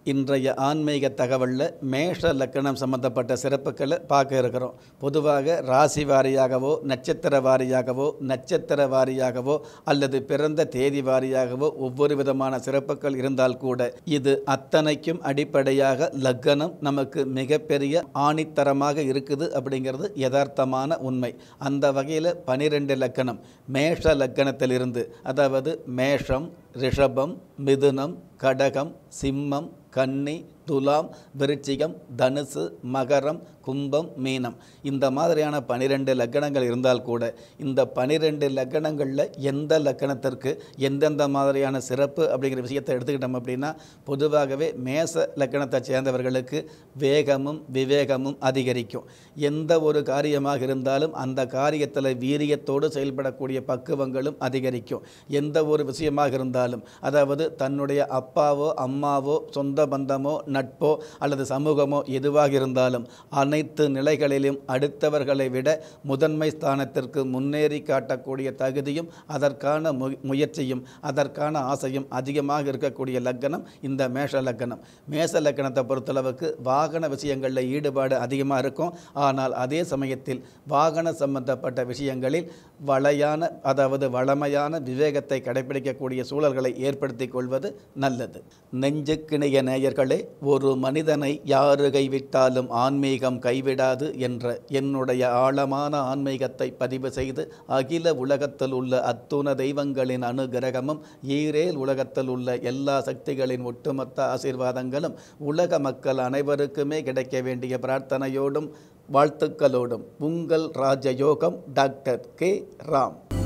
இன்றைய ஆன்மீக தகவலில் மேஷ லக்கணம் சம்பந்தப்பட்ட சிறப்புகளை பார்க்க இருக்கிறோம் பொதுவாக ராசி வாரியாகவோ நட்சத்திர வாரியாகவோ நட்சத்திர வாரியாகவோ அல்லது பிறந்த தேதி வாரியாகவோ ஒவ்வொரு விதமான சிறப்புகள் இருந்தால் கூட இது அத்தனைக்கும் அடிப்படையாக லக்கணம் நமக்கு மிகப்பெரிய ஆணித்தரமாக இருக்குது அப்படிங்கிறது யதார்த்தமான உண்மை அந்த வகையில் பனிரெண்டு லக்கணம் மேஷ லக்கணத்திலிருந்து அதாவது மேஷம் ரிஷபம் மிதுனம் கடகம் சிம்மம் கன்னி துலாம் விருச்சிகம் தனுசு மகரம் கும்பம் மீனம் இந்த மாதிரியான பனிரெண்டு லக்கணங்கள் இருந்தால் கூட இந்த பனிரெண்டு லக்கணங்களில் எந்த லக்கணத்திற்கு எந்தெந்த மாதிரியான சிறப்பு அப்படிங்கிற விஷயத்தை எடுத்துக்கிட்டோம் அப்படின்னா பொதுவாகவே மேச லக்கணத்தை சேர்ந்தவர்களுக்கு வேகமும் விவேகமும் அதிகரிக்கும் எந்த ஒரு காரியமாக இருந்தாலும் அந்த காரியத்தில் வீரியத்தோடு செயல்படக்கூடிய பக்குவங்களும் அதிகரிக்கும் எந்த ஒரு விஷயமாக இருந்தாலும் அதாவது தன்னுடைய அப்பாவோ அம்மாவோ சொந்த பந்தமோ நட்போ அல்லது சமூகமோ எதுவாக இருந்தாலும் அனைத்து நிலைகளிலும் அடுத்தவர்களை விட முதன்மை ஸ்தானத்திற்கு முன்னேறி காட்டக்கூடிய தகுதியும் அதற்கான மு முயற்சியும் அதற்கான ஆசையும் அதிகமாக இருக்கக்கூடிய லக்கணம் இந்த மேஷ லக்கணம் மேஷ லக்கணத்தை பொறுத்தளவுக்கு வாகன விஷயங்களில் ஈடுபாடு அதிகமாக இருக்கும் ஆனால் அதே சமயத்தில் வாகன சம்பந்தப்பட்ட விஷயங்களில் வளையான அதாவது வளமையான விவேகத்தை கடைபிடிக்கக்கூடிய சூழல்களை ஏற்படுத்தி கொள்வது நல்லது நெஞ்சுக்கிணைய நேயர்களே ஒரு மனிதனை யாரு கைவிட்டாலும் ஆன்மீகம் கைவிடாது என்ற என்னுடைய ஆழமான ஆன்மீகத்தை பதிவு செய்து அகில உலகத்தில் உள்ள அத்துண தெய்வங்களின் அனுகிரகமும் ஈரேல் உலகத்தில் உள்ள எல்லா சக்திகளின் ஒட்டுமொத்த ஆசீர்வாதங்களும் உலக மக்கள் அனைவருக்குமே கிடைக்க வேண்டிய பிரார்த்தனையோடும் வாழ்த்துக்களோடும் உங்கள் ராஜயோகம் டாக்டர் கே ராம்